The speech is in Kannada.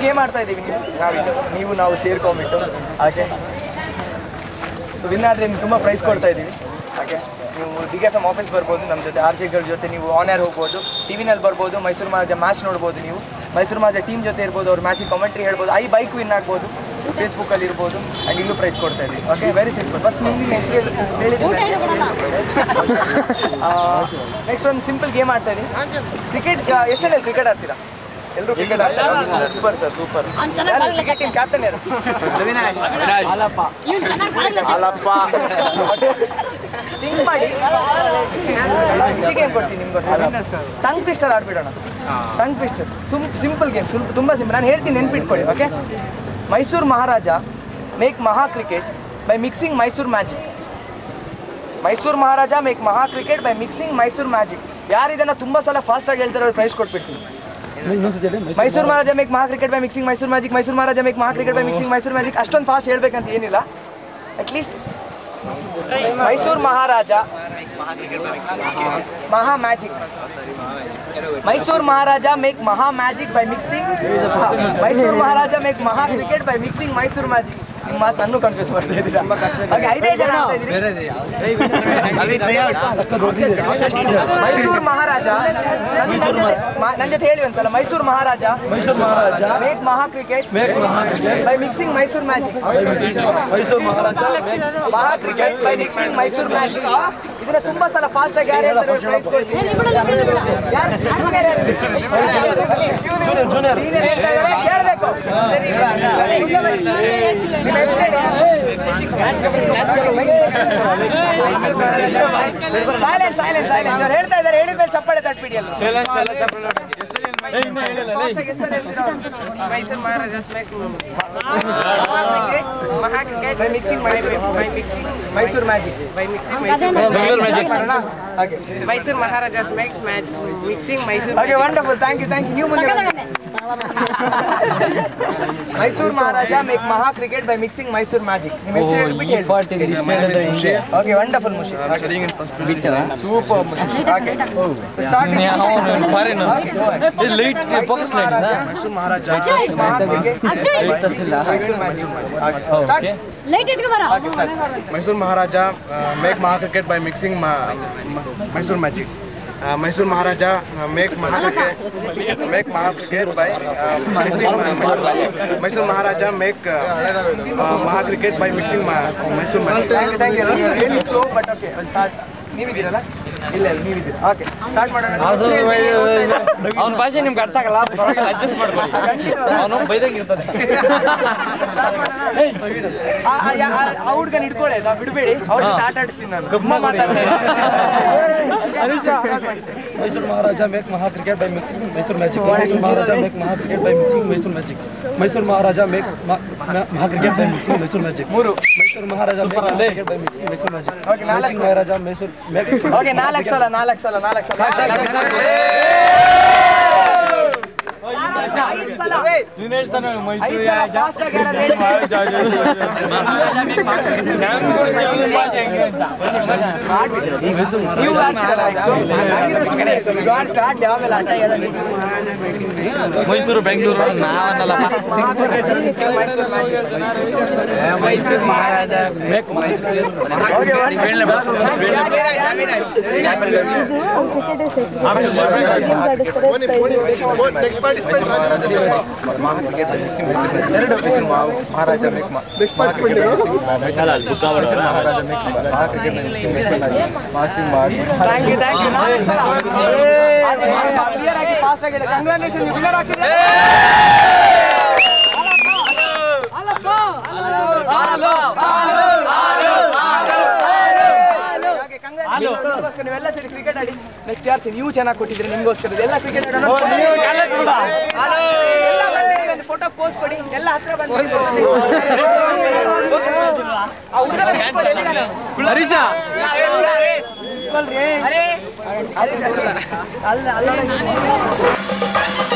ಗೇಮ್ ಆಡ್ತಾ ಇದ್ದೀವಿ ನೀವು ನಾವಿದ್ದು ನೀವು ನಾವು ಸೇರ್ಕೊಂಬಿಟ್ಟು ಹಾಗೆ ಸೊ ವಿನ್ ಆದರೆ ನಿಮ್ಗೆ ತುಂಬ ಪ್ರೈಸ್ ಕೊಡ್ತಾ ಇದ್ದೀವಿ ಹಾಗೆ ನೀವು ಡಿ ಎಫ್ ಎಮ್ ಆಫೀಸ್ ಬರ್ಬೋದು ನಮ್ಮ ಜೊತೆ ಆರ್ ಗಳ ಜೊತೆ ನೀವು ಆನ್ ಏರ್ ಹೋಗ್ಬೋದು ಟಿ ವಿನಲ್ಲಿ ಬರ್ಬೋದು ಮೈಸೂರು ಮಹಾರಾಜ ಮ್ಯಾಚ್ ನೋಡ್ಬೋದು ನೀವು ಮೈಸೂರು ಮಹಾರಾಜ ಟೀಮ್ ಜೊತೆ ಇರ್ಬೋದು ಅವ್ರ ಮ್ಯಾಚಿಗೆ ಕಾಮೆಂಟ್ರಿ ಹೇಳ್ಬೋದು ಐ ಬೈಕ್ ವಿನ್ ಆಗ್ಬೋದು ಫೇಸ್ಬುಕ್ಕಲ್ಲಿ ಇರ್ಬೋದು ಆ್ಯಂಡ್ ಇಲ್ಲೂ ಪ್ರೈಸ್ ಕೊಡ್ತಾ ಇದ್ದೀವಿ ಓಕೆ ವೆರಿ ಸಿಂಪಲ್ ಫಸ್ಟ್ ನಿಮ್ಗೆ ಹೆಸರು ಹೇಳಿದ್ದೀನಿ ನೆಕ್ಸ್ಟ್ ಒಂದು ಸಿಂಪಲ್ ಗೇಮ್ ಆಡ್ತಾ ಇದ್ದೀನಿ ಕ್ರಿಕೆಟ್ ಎಷ್ಟು ಜನ ಕ್ರಿಕೆಟ್ ಆಡ್ತೀರಾ ಎಲ್ಲರೂ ಕ್ರಿಕೆಟ್ ಆಡ್ತಾರೆ super sir super cricket team captain ಯಾರು ಅಲ್ಲಪ್ಪ ಅಲ್ಲಪ್ಪ ಥಿಂಕ್ ಮಾಡಿ ಈಸಿ ಗೇಮ್ ಕೊಡ್ತೀನಿ ನಿಮ್ಗೋಸ್ಕರ ಟಂಗ್ ಟ್ವಿಸ್ಟರ್ ಆಡ್ಬಿಡೋಣ tongue twister some simple game ಸ್ವಲ್ಪ ತುಂಬ ಸಿಂಪಲ್ ನಾನು ಹೇಳ್ತೀನಿ ನೆನ್ಪಿಟ್ಕೊಳ್ಳಿ ಓಕೆ ಮೈಸೂರು ಮಹಾರಾಜ ಮೇಕ್ ಮಹಾ cricket by mixing Mysuru magic Mysuru Maharaja make ಮಹಾ cricket by mixing Mysuru magic ಯಾರು ಇದನ್ನ ತುಂಬಾ ಸಲ ಫಾಸ್ಟ್ ಆಗಿ ಹೇಳ್ತಾರೆ ಅವ್ರು ಪ್ರೈಸ್ ಕೊಟ್ಬಿಡ್ತೀನಿ ಮೈಸೂರು ಮಹಾರಾಜ ಮೇಕ್ ಮಹಾ cricket by mixing Mysuru magic Mysuru Maharaja make ಮಹಾ cricket by mixing Mysuru magic ಅಷ್ಟೊಂದು ಫಾಸ್ಟ್ ಹೇಳ್ಬೇಕಂತ ಏನಿಲ್ಲ ಅಟ್ಲೀಸ್ಟ್ ಮೈಸೂರು ಮಹಾರಾಜ ಮಹಾ ಮ್ಯಾಜಿಕ್ ಮೈಸೂರು ಮಹಾರಾಜ ಮೇಕ್ ಮಹಾ magic by mixing Mysuru Maharaja make ಮಹಾ cricket by mixing Mysuru magic ನಿಮ್ಮ ಮಾತು ನನ್ನೂ ಕನ್ಫ್ಯೂಸ್ ಮಾಡ್ತಾ ಇದ್ದೀರಾ ಹಾಗೆ ಐದೇ ಜನ ಆಗ್ತಾ ಇದ್ದೀರಿ ಮೈಸೂರು ಮಹಾರಾಜ ನನ್ನ ಜೊತೆ ಮಾ- ನನ್ನ ಜೊತೆ ಹೇಳಿ ಒಂದ್ಸಲ ಮೈಸೂರು ಮಹಾರಾಜ ಮೈಸೂರು ಮಹಾರಾಜ ಮೇಕ್ ಮಹಾ ಕ್ರಿಕೆಟ್ ಮೇಕ್ ಮಹಾ cricket by mixing Mysuru magic Mysuru Maharaja ಮಹಾ cricket by mixing Mysuru magic ಇದನ್ನ ತುಂಬಾ ಸಲ ಫಾಸ್ಟ್ ಆಗಿ ಯಾರು ಹೇಳ್ತಾರೆ ಪ್ರೈಸ್ ಕೊಡ್ತೀನಿ ಯಾರು junior ಯಾರು ಇದೆ? Senior ಹೇಳ್ತಾ ಇದಾರೆ ಕೇಳಬೇಕು ಸರಿ ಮುಂದೆ ಬನ್ನಿ. ನಿಮ್ಮ ಹೆಸರು ಸೈಲೆನ್ಸ್ ಸೈಲೆನ್ಸ್ ಸೈಲೆನ್ಸ್ ಅವ್ರು ಹೇಳ್ತಾ ಇದ್ದಾರೆ ಹೇಳಿದ್ಮೇಲೆ ಚಪ್ಪಾಳೆ ತಟ್ಬಿಡಿ ಅಲ್ಲ Mysuru Maharajas make by mixing Mysuru Mysuru magic by mixing Bengaluru magic ಮಾಡೋಣ ಹಾಗೆ Mysuru Maharajas makes mixing Mysuru okay wonderful thank you thank you ನೀವು ಮುಂದೆ ಬನ್ನಿ. ಮೈಸೂರು ಮಹಾರಾಜ ಮೇಕ್ ಮಹಾ cricket by mixing Mysuru magic ನಿಮ್ಮ ಹೆಸರು ಹೇಳ್ಬಿಟ್ಟು ಹೇಳಿ ಓಕೆ ವಂಡರ್ಫುಲ್ ಮುಷಿ ಸೂಪರ್ ಮುಷಿ okay start okay go focus light Mysuru Maharaja ಮಹಾ cricket Mysuru magic start light ಎತ್ಕೊ ಬರ ಮೈಸೂರು ಮಹಾರಾಜ ಮೇಕ್ ಮಹಾ cricket by mixing Mysuru magic Mysuru Maharaja make ಮಹಾ ಕ್ರಿಕೆಟ್ ಮೇಕ್ ಮಹಾ cricket by mixing Mysuru magic Mysuru Maharaja make ಮಹಾ cricket by mixing Mysuru magic thank you thank you ಹೇಳಿ ಸ್ಲೋ ಬಟ್ ಓಕೆ ಒಂದು ಸ್ಟಾರ್ಟ್ ನೀವಿದ್ದೀರಲ್ಲ ಇಲ್ಲ ಇಲ್ಲ ನೀವಿದ್ದೀರಾ ಓಕೆ ಸ್ಟಾರ್ಟ್ ಮಾಡೋಣ ಅವನ ಭಾಷೆ ನಿಮ್ಗೆ ಅರ್ಥ ಆಗಲ್ಲ ಪರವಾಗಿಲ್ಲ ಅಡ್ಜಸ್ಟ್ ಮಾಡ್ಕೊಳ್ಳಿ ಅವನು ಬೈದಂಗೆ ಇರ್ತದೆ ಆ- ಆ- ಯಾ- ಆ- ಆ ಹುಡ್ಗನ್ ಹಿಡ್ಕೊಳ್ಳಿ ನಾವು ಬಿಡಬೇಡಿ ಅವ್ರ ಜೊತೆ ಆಟ ಆಡಿಸ್ತೀನಿ ನಾನು ತುಂಬ ಮಾತಾಡ್ತಾ ಮೈಸೂರು ಮಹಾರಾಜ ಮೇಕ್ ಮಹಾ cricket by mixing Mysuru magic Mysuru Maharaja make ಮಹಾ cricket by mixing Mysuru magic Mysuru Maharaja make ಮಹಾ cricket by mixing Mysuru magic ಮೂರು ಮೈಸೂರು ಮಹಾರಾಜ ಮೇಕ್ ಮಹಾ cricket by mixing Mysuru magic okay ನಾಲ್ಕು ಮಹಾರಾಜ ಮೈಸೂರು ಮೇಕ್ ಓಕೆ ನಾಲ್ಕು ಸಲ ನಾಲ್ಕು ಸಲ ನಾಲ್ಕು ಸಲ ಐದು ಸಲ ನೀನು ಹೇಳ್ತಾನೆ ಐದು ಸಲ ಫಾಸ್ಟ್ ಆಗಿ ಯಾರಾದ್ರು ಹೇಳಿ. ನೀವು ಆಡ್ಸಿರಲ್ಲ next. ಹಂಗಿದ್ರೆ ಸುಮ್ನೆ ಇರು. You are start ಆಮೇಲೆ ಆಟ. ಮೈಸೂರು ಬೆಂಗಳೂರು ಮೈಸೂರು ಮಹಾರಾಜ ಮೇಕ್ ಮೈಸೂರು ಓಕೆ ಎರಡು ಬಿಸಿಲು ಮಾವು Maharaja make Maharaja thank you thank you ನಾಲ್ಕು ಸಲ ಕ್ಲಿಯರ್ ಆಗಿ ಫಾಸ್ಟ್ ಆಗಿ ಕಂಗ್ರಾಚುಲೇಷನ್ ನೀವು ವಿನ್ನರ್ ಹಾಕಿದ್ರೆ ನಿಮಗೋಸ್ಕರ ನೀವೆಲ್ಲ ಸೇರಿ ಕ್ರಿಕೆಟ್ ಆಡಿ ನೆಕ್ಸ್ಟ್ ಯಾರು ನೀವು ಚೆನ್ನಾಗಿ ಕೊಟ್ಟಿದ್ರಿ ನಿಮಗೋಸ್ಕರ ಎಲ್ಲ ಕ್ರಿಕೆಟ್ ಆಡೋಣ ಎಲ್ಲ ಬಂದ್ಬಿಡಿ ಒಂದು ಫೋಟೋ ಪೋಸ್ಟ್ ಕೊಡಿ ಎಲ್ಲ ಹತ್ರ ಬಂದ್ಬಿಡಿ ಆ ಹುಡುಗನ ಹಿಡ್ಕೊಳ್ಳಿ, ಎಲ್ಲಿದ್ದಾನೆ? ಹರೀಶ ಅರೆ ಅಲ್ಲ ಅಲ್ಲ